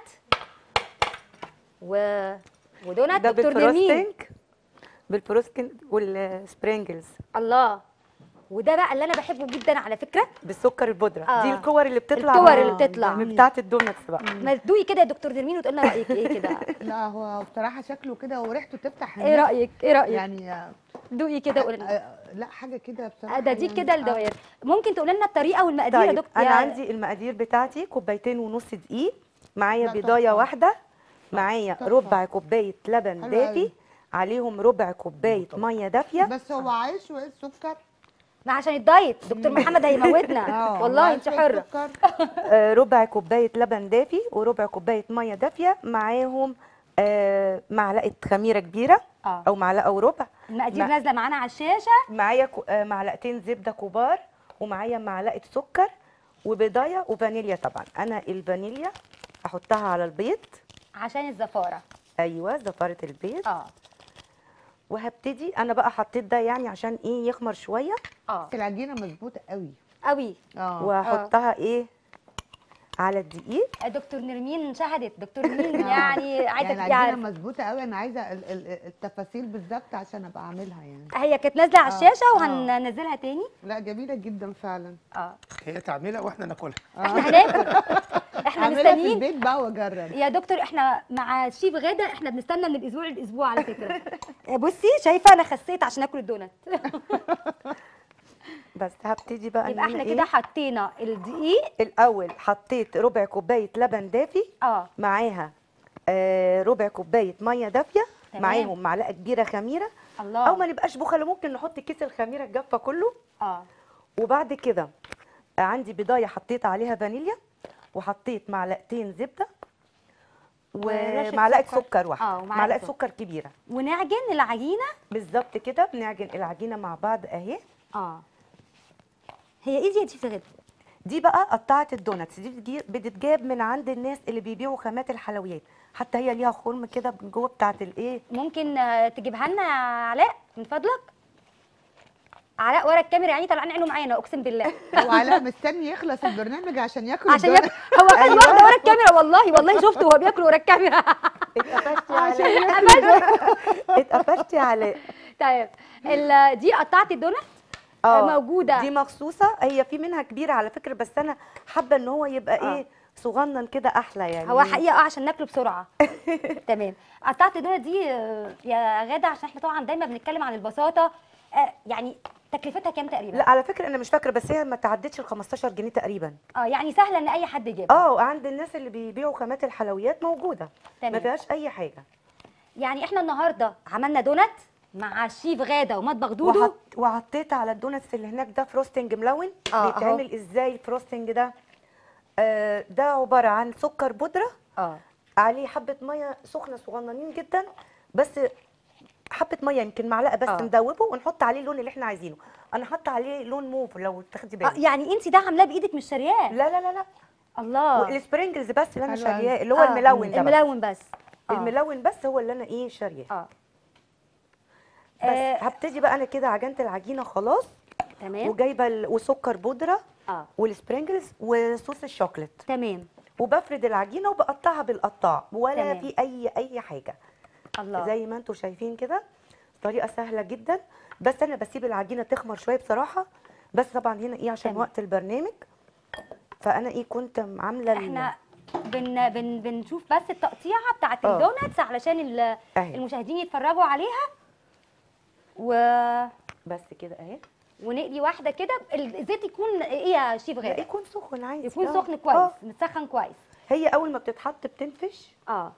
و ودونات
ده
دكتور نرمين
بالفروستنج بالفروستنج والسبرينجلز
الله وده بقى اللي انا بحبه جدا على فكره
بالسكر البودره
آه.
دي الكور اللي بتطلع
الكور
من-
اللي بتطلع.
من بتاعه الدونتس بقى
ما تدوقي كده يا دكتور نرمين وتقول لنا رايك ايه كده
لا هو بصراحه شكله كده وريحته تفتح
ايه
النفس.
رايك ايه رايك
يعني آه،
دوقي كده قولي لنا
آه، لا حاجه كده بصراحه
ده دي
يعني،
كده
آه.
الدوائر ممكن تقولي لنا الطريقه والمقادير يا
طيب
دكتور
انا
يا-
عندي المقادير بتاعتي كوبايتين ونص دقيق معايا
لا،
بيضايه
تحفة.
واحده معايا
تحفة.
ربع كوبايه لبن
حلو
دافي
أوي.
عليهم ربع كوبايه ميه دافيه
بس هو عايش وايه السكر
ما عشان الدايت دكتور محمد هيموتنا
آه،
والله
وعايش
انت
شوية
حره
سكر.
آه، ربع كوبايه لبن دافي وربع كوبايه ميه دافيه معاهم آه، معلقه خميره كبيره
اه
او معلقه وربع
المقادير
ما-
نازله معانا على الشاشه
معايا كو- آه، معلقتين زبده كبار ومعايا معلقه سكر وبيضايه وفانيليا طبعا انا الفانيليا احطها على البيض
عشان الزفاره
ايوه زفاره البيض
اه
وهبتدي انا بقى حطيت ده يعني عشان ايه يخمر شويه
اه
بس العجينه مظبوطه قوي
قوي
اه
وهحطها ايه على الدقيق
دكتور نرمين شهدت دكتور نرمين يعني عايزه
يعني
تبقي
العجينه
عارفه
مظبوطه قوي انا عايزه ال- ال- التفاصيل بالظبط عشان ابقى اعملها يعني
هي كانت نازله على
آه،
الشاشه
آه.
وهننزلها تاني
لا جميله جدا فعلا
اه
هي تعملها واحنا ناكلها
احنا هناكل احنا
اعملها في
مستنيين
البيت بقى واجرب
يا دكتور احنا مع شيف غدا احنا بنستنى من الاسبوع للاسبوع على فكره بصي شايفه انا خسيت عشان اكل الدونات
بس هبتدي بقى إن
يبقى
أنا
احنا
إيه؟
كده حطينا الدقيق
الاول حطيت ربع كوبايه لبن دافي
اه
معاها آه ربع كوبايه ميه دافيه
تمام.
معاهم معلقه كبيره خميره
الله
او ما نبقاش بخله ممكن نحط كيس الخميره الجافه كله
اه
وبعد كده عندي بضايه حطيت عليها فانيليا وحطيت معلقتين زبده
ورشة
ومعلقه
سكر.
سكر واحده
آه، ومعلقة
معلقه
سكر.
سكر كبيره
ونعجن العجينه
بالظبط كده بنعجن العجينه مع بعض اهي
اه هي ايه دي يا شيف غدا
دي بقى قطعه الدوناتس دي بتجي- بتتجاب من عند الناس اللي بيبيعوا خامات الحلويات حتى هي ليها خرم كده من جوه بتاعه الايه
ممكن آه، تجيبها لنا يا علاء من فضلك علاء ورا الكاميرا يعني طالعين عينه معانا اقسم بالله
هو علاء مستني يخلص البرنامج عشان ياكل
عشان
الدونات.
ياكل هو كان واخده ورا الكاميرا والله والله شفته وهو بياكل ورا الكاميرا
اتقفشتي على اتقفشتي على
طيب ال- دي قطعت الدونات
اه
موجوده
دي مخصوصه هي في منها كبيره على فكره بس انا حابه ان هو يبقى
آه.
ايه صغنن كده احلى يعني
هو حقيقه اه عشان ناكله بسرعه تمام قطعت الدونات دي آه، يا غاده عشان احنا طبعا دايما بنتكلم عن البساطه آه، يعني تكلفتها كام تقريبا
لا على فكره انا مش فاكره بس هي ما تعدتش ال 15 جنيه تقريبا
اه يعني سهله ان اي حد يجيبها
اه عند الناس اللي بيبيعوا خامات الحلويات موجوده ما
تمام
فيهاش اي حاجه
يعني احنا النهارده عملنا دونات مع الشيف غاده ومطبخ دودو
وحط وحطيت على الدونتس اللي هناك ده فروستنج ملون
آه، أهو.
بيتعمل ازاي الفروستنج ده آه ده عباره عن سكر بودره
اه
عليه حبه ميه سخنه صغننين جدا بس حبه ميه يمكن معلقه بس
آه.
ندوبه ونحط عليه اللون اللي احنا عايزينه انا حاطه عليه لون موف لو تاخدي
آه
بالك
يعني انت ده عاملاه بايدك مش شارياه
لا لا لا لا
الله
والسبرينجلز بس اللي انا
حلو أوي.
شارياه اللي هو
آه،
الملون ده بس.
الملون بس آه.
الملون بس هو اللي انا ايه شارياه
اه
بس
آه.
هبتدي بقى انا كده عجنت العجينه خلاص
تمام
وجايبه ال- وسكر بودره
اه
والسبرينجلز وصوص الشوكليت
تمام
وبفرد العجينه وبقطعها بالقطاع ولا
تمام.
في اي اي حاجه
الله
زي ما انتم شايفين كده طريقه سهله جدا بس انا بسيب العجينه تخمر شويه بصراحه بس طبعا هنا ايه عشان
تمام.
وقت البرنامج فانا ايه كنت عامله ال-
احنا بن بن بنشوف بس التقطيعه بتاعت
آه.
الدوناتس علشان ال-
اهي
المشاهدين يتفرجوا عليها و...
بس كده اهي
ونقلي واحده كده الزيت يكون ايه يا شيف
لا،
غاده
يكون سخن عادي
يكون
آه.
سخن كويس
آه.
متسخن كويس
هي اول ما بتتحط بتنفش
اه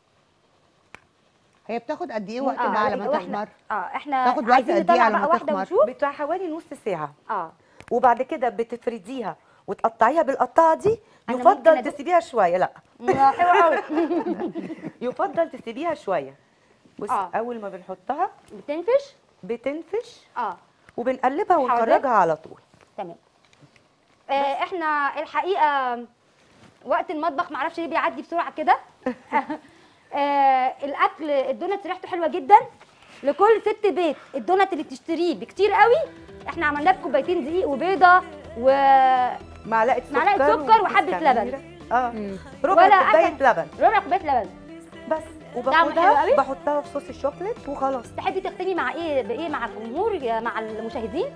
هي بتاخد قد ايه وقت
آه،
بقى على ما
وإحنا-
تخمر
اه احنا
تاخد وقت
عايزين
قد إيه
نطلع
على
بقى
ما
واحده
تخمر؟
ونشوف
بتاع حوالي نص ساعه
اه
وبعد كده بتفرديها وتقطعيها بالقطاعه دي
أنا ممكن
يفضل
أدوق؟
تسيبيها شويه لا
حلوه قوي
يفضل تسيبيها شويه بص
آه.
اول ما بنحطها
بتنفش
بتنفش
اه
وبنقلبها
حاضر.
ونخرجها على طول
تمام آه احنا الحقيقه وقت المطبخ معرفش ليه بيعدي بسرعه كده آه الاكل الدونات ريحته حلوه جدا لكل ست بيت الدونات اللي بتشتريه بكتير قوي احنا عملناه بكوبايتين دقيق وبيضه و
معلقه سكر
معلقة سكر
وكيس
وحبة
خميرة. اه
ولا
ربع كوبايه
أكل.
لبن
ربع كوبايه لبن
بس
حلو
وباخدها
قوي.
بحطها في صوص الشوكليت وخلاص
تحبي تختمي مع ايه بايه مع الجمهور يا- مع المشاهدين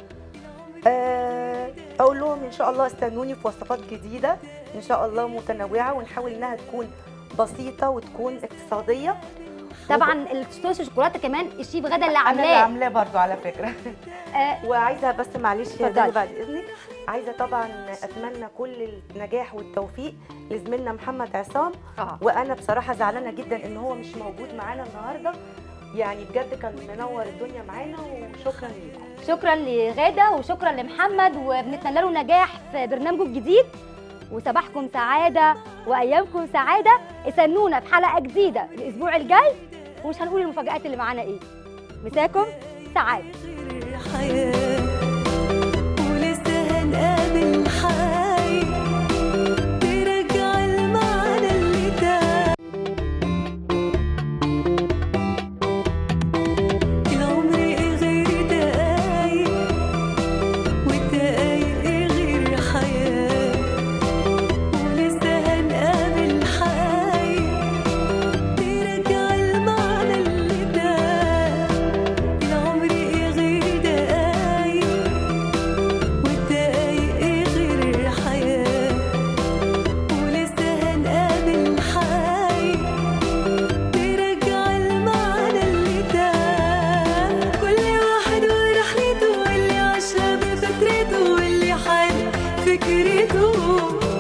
آه، اقول لهم ان شاء الله استنوني في وصفات جديده ان شاء الله متنوعه ونحاول انها تكون بسيطه وتكون اقتصاديه
طبعا الصوص الشوكولاته كمان الشيف غدا اللي
انا اللي
عاملاه
عاملاه برضو على فكره
آه،
وعايزه بس معلش يا
اتفضلي.
داليا بعد اذنك عايزه طبعا اتمنى كل النجاح والتوفيق لزميلنا محمد عصام
اه
وانا بصراحه زعلانه جدا ان هو مش موجود معانا النهارده يعني بجد كان منور الدنيا معانا وشكرا ليكم
شكرا لغاده وشكرا لمحمد وبنتمنى له نجاح في برنامجه الجديد وصباحكم سعاده وايامكم سعاده استنونا في حلقه جديده الاسبوع الجاي ومش هنقول المفاجآت اللي معانا ايه مساكم سعاده
حياة ولسه هنقابل حي ترجع المعنى اللي تاه العمر إيه غير دقايق والدقايق إيه غير حياة ولسه هنقابل حي ترجع المعنى اللي تاه العمر ايه غير دقايق والدقايق ايه غير حياة ولسه هنقابل حي ترجع المعنى اللي تاه كل واحد ورحلته واللي عاشها بفترته واللي حال فكرته